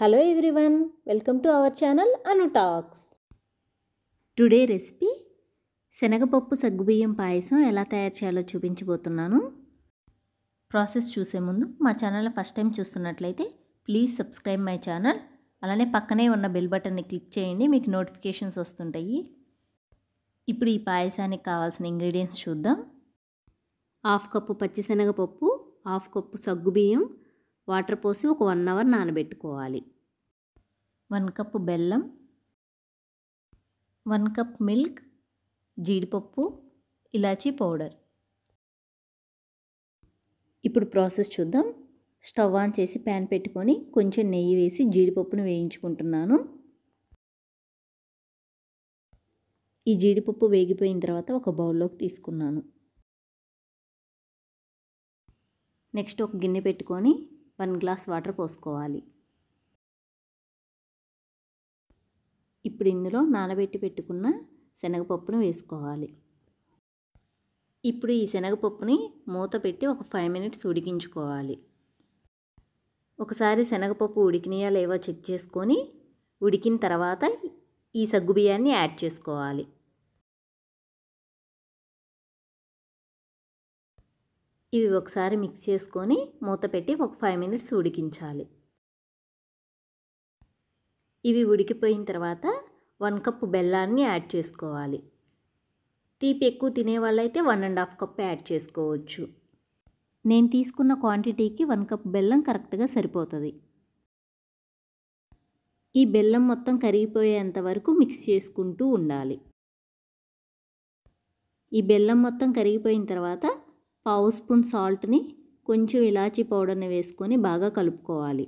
hello everyone welcome to our channel Anu talks today recipe శనగపప్పు సగ్గుబియ్యం పాయసం ఎలా తయారు చేయాలో చూపించబోతున్నాను ప్రాసెస్ చూసే ముందు మా ఛానల్ ఫస్ట్ టైం చూస్తున్నట్లయితే ప్లీజ్ సబ్స్క్రైబ్ మై ఛానల్ అలానే పక్కనే ఉన్న బెల్ బటన్ని క్లిక్ చేయండి మీకు నోటిఫికేషన్స్ వస్తుంటాయి ఇప్పుడు ఈ పాయసానికి కావాల్సిన ఇంగ్రీడియంట్స్ చూద్దాం హాఫ్ కప్పు పచ్చిశనగపప్పు హాఫ్ కప్పు సగ్గుబియ్యం వాటర్ పోసి ఒక వన్ అవర్ నానబెట్టుకోవాలి వన్ కప్ బెల్లం వన్ కప్ మిల్క్ జీడిపప్పు ఇలాచీ పౌడర్ ఇప్పుడు ప్రాసెస్ చూద్దాం స్టవ్ ఆన్ చేసి ప్యాన్ పెట్టుకొని కొంచెం నెయ్యి వేసి జీడిపప్పును వేయించుకుంటున్నాను ఈ జీడిపప్పు వేగిపోయిన తర్వాత ఒక బౌల్లోకి తీసుకున్నాను నెక్స్ట్ ఒక గిన్నె పెట్టుకొని వన్ గ్లాస్ వాటర్ పోసుకోవాలి ఇప్పుడు ఇందులో నానబెట్టి పెట్టుకున్న శనగపప్పును వేసుకోవాలి ఇప్పుడు ఈ శనగపప్పుని మూత పెట్టి ఒక ఫైవ్ మినిట్స్ ఉడికించుకోవాలి ఒకసారి శనగపప్పు ఉడికినాయా లేవో చెక్ చేసుకొని ఉడికిన తర్వాత ఈ సగ్గుబియ్యాన్ని యాడ్ చేసుకోవాలి ఇవి ఒకసారి మిక్స్ చేసుకొని మూత పెట్టి ఒక ఫైవ్ మినిట్స్ ఉడికించాలి ఇవి ఉడికిపోయిన తర్వాత వన్ కప్ బెల్లాన్ని యాడ్ చేసుకోవాలి తీపి ఎక్కువ తినే వాళ్ళైతే one and half cup add చేసుకోవచ్చు నేను తీసుకున్న క్వాంటిటీకి వన్ కప్ బెల్లం కరెక్ట్గా సరిపోతుంది ఈ బెల్లం మొత్తం కరిగిపోయేంత వరకు మిక్స్ చేసుకుంటూ ఉండాలి ఈ బెల్లం మొత్తం కరిగిపోయిన తర్వాత పావు స్పూన్ సాల్ట్ని కొంచెం ఇలాచీ పౌడర్ని వేసుకొని బాగా కలుపుకోవాలి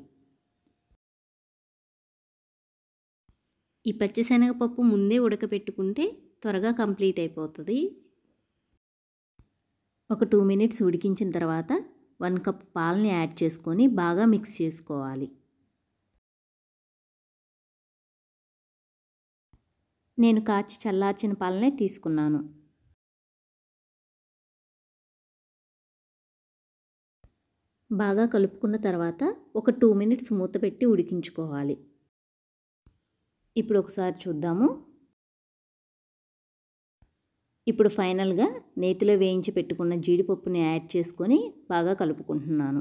ఈ పచ్చిశనగపప్పు ముందే ఉడకపెట్టుకుంటే త్వరగా కంప్లీట్ అయిపోతుంది ఒక టూ మినిట్స్ ఉడికించిన తర్వాత వన్ కప్ పాలని యాడ్ చేసుకొని బాగా మిక్స్ చేసుకోవాలి నేను కాచి చల్లార్చిన పాలనే తీసుకున్నాను బాగా కలుపుకున్న తర్వాత ఒక టూ మినిట్స్ మూత పెట్టి ఉడికించుకోవాలి ఇప్పుడు ఒకసారి చూద్దాము ఇప్పుడు ఫైనల్గా నేతిలో వేయించి పెట్టుకున్న జీడిపప్పుని యాడ్ చేసుకొని బాగా కలుపుకుంటున్నాను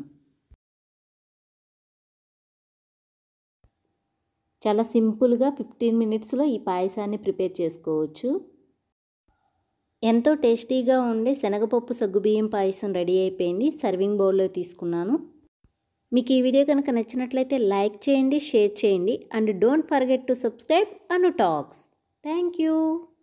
చాలా సింపుల్గా ఫిఫ్టీన్ మినిట్స్లో ఈ పాయసాన్ని ప్రిపేర్ చేసుకోవచ్చు ఎంతో టేస్టీగా ఉండే శనగపప్పు సగ్గుబియ్యం పాయసం రెడీ అయిపోయింది సర్వింగ్ బౌల్లో తీసుకున్నాను మీకు ఈ వీడియో కనుక నచ్చినట్లయితే లైక్ చేయండి షేర్ చేయండి and don't forget to subscribe Anu talks thank you